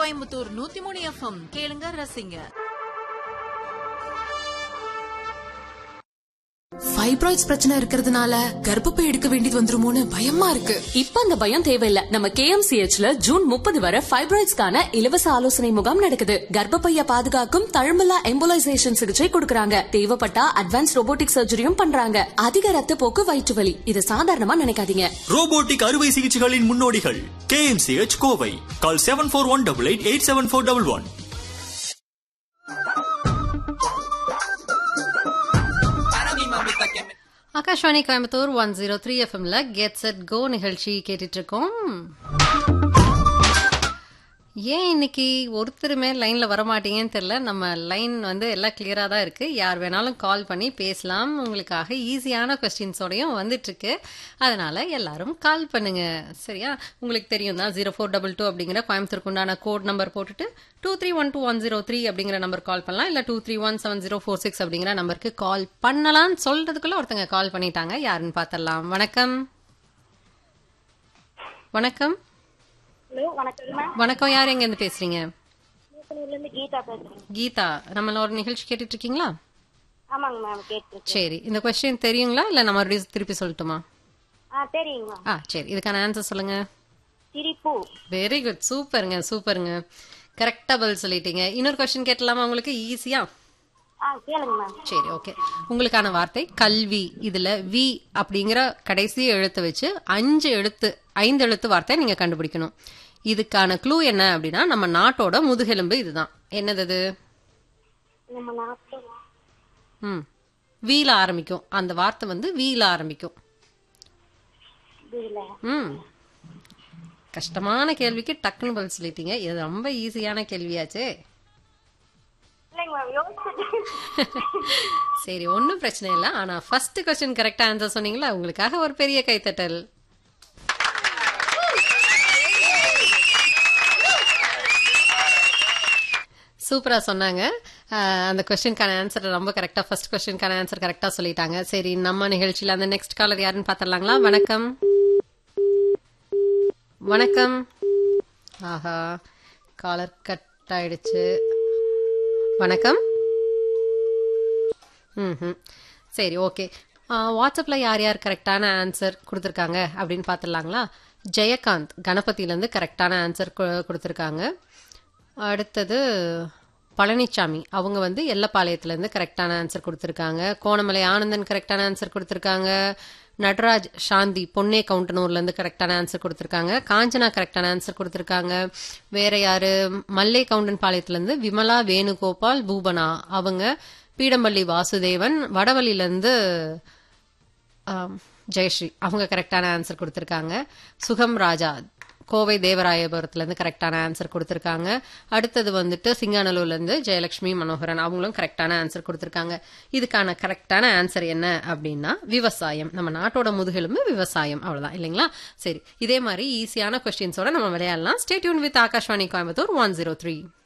கோயம்புத்தூர் நூத்தி மூணு எஃப்எம் கேளுங்க ரசிங்க ஃபைப்ராய்ட்ஸ் பிரச்சனை இருக்கிறதுனால கர்ப்பப்பை எடுக்க வேண்டியது வந்துருமோன்னு பயமா இருக்கு இப்ப அந்த பயம் தேவையில்ல நம்ம கேஎம்சிஹெச்ல ஜூன் முப்பது வரை ஃபைப்ராய்ட்ஸ்க்கான இலவச ஆலோசனை முகாம் நடக்குது கர்ப்பப்பைய பாதுகாக்கும் தழும்பலா எம்போலைசேஷன் சிகிச்சை கொடுக்கறாங்க தேவைப்பட்டா அட்வான்ஸ் ரோபோட்டிக் சர்ஜரியும் பண்றாங்க அதிக ரத்த போக்கு வயிற்று வலி இது சாதாரணமா நினைக்காதீங்க ரோபோட்டிக் அறுவை சிகிச்சைகளின் முன்னோடிகள் KMCH Kovai call seven four one double eight eight seven four double one Akashvani Coimbatore one zero three எஃப்எம்ல கெட் செட் கோ நிகழ்ச்சி கேட்டுட்டு இருக்கோம் ஏன் இன்னைக்கு ஒருத்தருமே லைன்ல வரமாட்டீங்கன்னு தெரியல நம்ம லைன் வந்து எல்லாம் கிளியரா தான் இருக்கு யார் வேணாலும் கால் பண்ணி பேசலாம் உங்களுக்காக ஈஸியான கொஸ்டின்ஸோடையும் வந்துட்டு இருக்கு அதனால எல்லாரும் கால் பண்ணுங்க சரியா உங்களுக்கு தெரியும் தான் ஜீரோ ஃபோர் டபுள் டூ அப்படிங்கிற கோயம்புத்தூருக்கு உண்டான கோட் நம்பர் போட்டுட்டு two three one two one zero three அப்படிங்கிற நம்பர் கால் பண்ணலாம் இல்ல two three one seven zero four six அப்படிங்கிற நம்பருக்கு கால் பண்ணலாம்னு சொல்றதுக்குள்ள ஒருத்தங்க கால் பண்ணிட்டாங்க யாருன்னு பார்த்தரலாம் வணக்கம் வணக்கம் ஹலோ வணக்கம் மேம் வணக்கம் யார் எங்க இருந்து பேசுறீங்க மூக்கனூர்ல இருந்து கீதா பேசுறேன் கீதா நம்ம ஒரு நிகழ்ச்சி கேட்டுட்டு இருக்கீங்களா ஆமாங்க மேம் கேட்டிருக்கேன் சரி இந்த கொஸ்டின் தெரியுங்களா இல்ல நம்ம மறுபடியும் திருப்பி சொல்லட்டுமா ஆ தெரியுங்க மேம் ஆ சரி இதுக்கான ஆன்சர் சொல்லுங்க சிரிப்பு வெரி குட் சூப்பருங்க சூப்பருங்க கரெக்டா பதில் சொல்லிட்டீங்க இன்னொரு கொஸ்டின் கேட்டலாமா உங்களுக்கு ஈஸியா ஆ கேளுங்க மேம் சரி ஓகே உங்களுக்கான வார்த்தை கல்வி இதுல வி அப்படிங்கிற கடைசி எழுத்து வச்சு அஞ்சு எழுத்து ஐந்து எழுத்து வார்த்தை நீங்க கண்டுபிடிக்கணும் இதுக்கான க்ளூ என்ன அப்படின்னா நம்ம நாட்டோட முதுகெலும்பு இதுதான் என்னது அது நம்ம நாட்டு ம் வீல ஆரம்பிக்கும் அந்த வார்த்தை வந்து வீல ஆரம்பிக்கும் இதுல ம் கஷ்டமான கேள்விக்கு டக்குன்னு பதில் சொல்லிட்டீங்க இது ரொம்ப ஈஸியான கேள்வியாச்சே இல்லைங்க மேம் யோசிச்சு சரி ஒன்றும் பிரச்சனை இல்லை ஆனா ஃபர்ஸ்ட் கொஸ்டின் கரெக்டா ஆன்சர் சொன்னீங்களா உங்களுக்காக ஒரு பெரிய கைத்தட்டல் சூப்பரா சொன்னாங்க அஹ், அந்த கொஸ்டின்கான ஆன்சர் ரொம்ப கரெக்டா ஃபர்ஸ்ட் கொஸ்டின்கான ஆன்சர் கரெக்டா சொல்லிட்டாங்க சரி நம்ம நிகழ்ச்சியில அந்த நெக்ஸ்ட் காலர் யாருன்னு பாத்திரலாங்களா வணக்கம் வணக்கம் ஆஹா காலர் கட் ஆயிடுச்சு வணக்கம் ம் சரி ஓகே வாட்ஸ்அப்பில் யார் யார் கரெக்டான ஆன்சர் கொடுத்துருக்காங்க அப்படின்னு பார்த்துடலாங்களா ஜெயகாந்த் கணபதியிலேருந்து கரெக்டான ஆன்சர் கொடுத்துருக்காங்க அடுத்தது பழனிசாமி அவங்க வந்து எல்லப்பாளையத்துலேருந்து கரெக்டான ஆன்சர் கொடுத்துருக்காங்க கோணமலை ஆனந்தன் கரெக்டான ஆன்சர் கொடுத்துருக்காங்க நடராஜ் சாந்தி பொன்னே கவுண்டனூர்லேருந்து கரெக்டான ஆன்சர் கொடுத்துருக்காங்க காஞ்சனா கரெக்டான ஆன்சர் கொடுத்துருக்காங்க வேற யாரு மல்லை கவுண்டன் பாளையத்துலேருந்து விமலா வேணுகோபால் பூபனா அவங்க பீடம்பள்ளி வாசுதேவன் வடவள்ளியிலேருந்து ஆம், ஜெயஸ்ரீ அவங்க கரெக்டான ஆன்சர் கொடுத்துருக்காங்க சுகம் ராஜா கோவை தேவராயபுரத்துலேருந்து கரெக்டான ஆன்சர் கொடுத்துருக்காங்க அடுத்தது வந்துட்டு சிங்கானலூர்லேருந்து ஜெயலட்சுமி மனோகரன் அவங்களும் கரெக்டான ஆன்சர் கொடுத்துருக்காங்க இதுக்கான கரெக்டான ஆன்சர் என்ன அப்படின்னா விவசாயம் நம்ம நாட்டோட முதுகெலும்பு விவசாயம் அவ்வளவுதான் இல்லைங்களா சரி இதே மாதிரி ஈஸியான கொஸ்டின்ஸோட நம்ம விளையாடலாம் stay tuned with Akashvani Coimbatore one zero three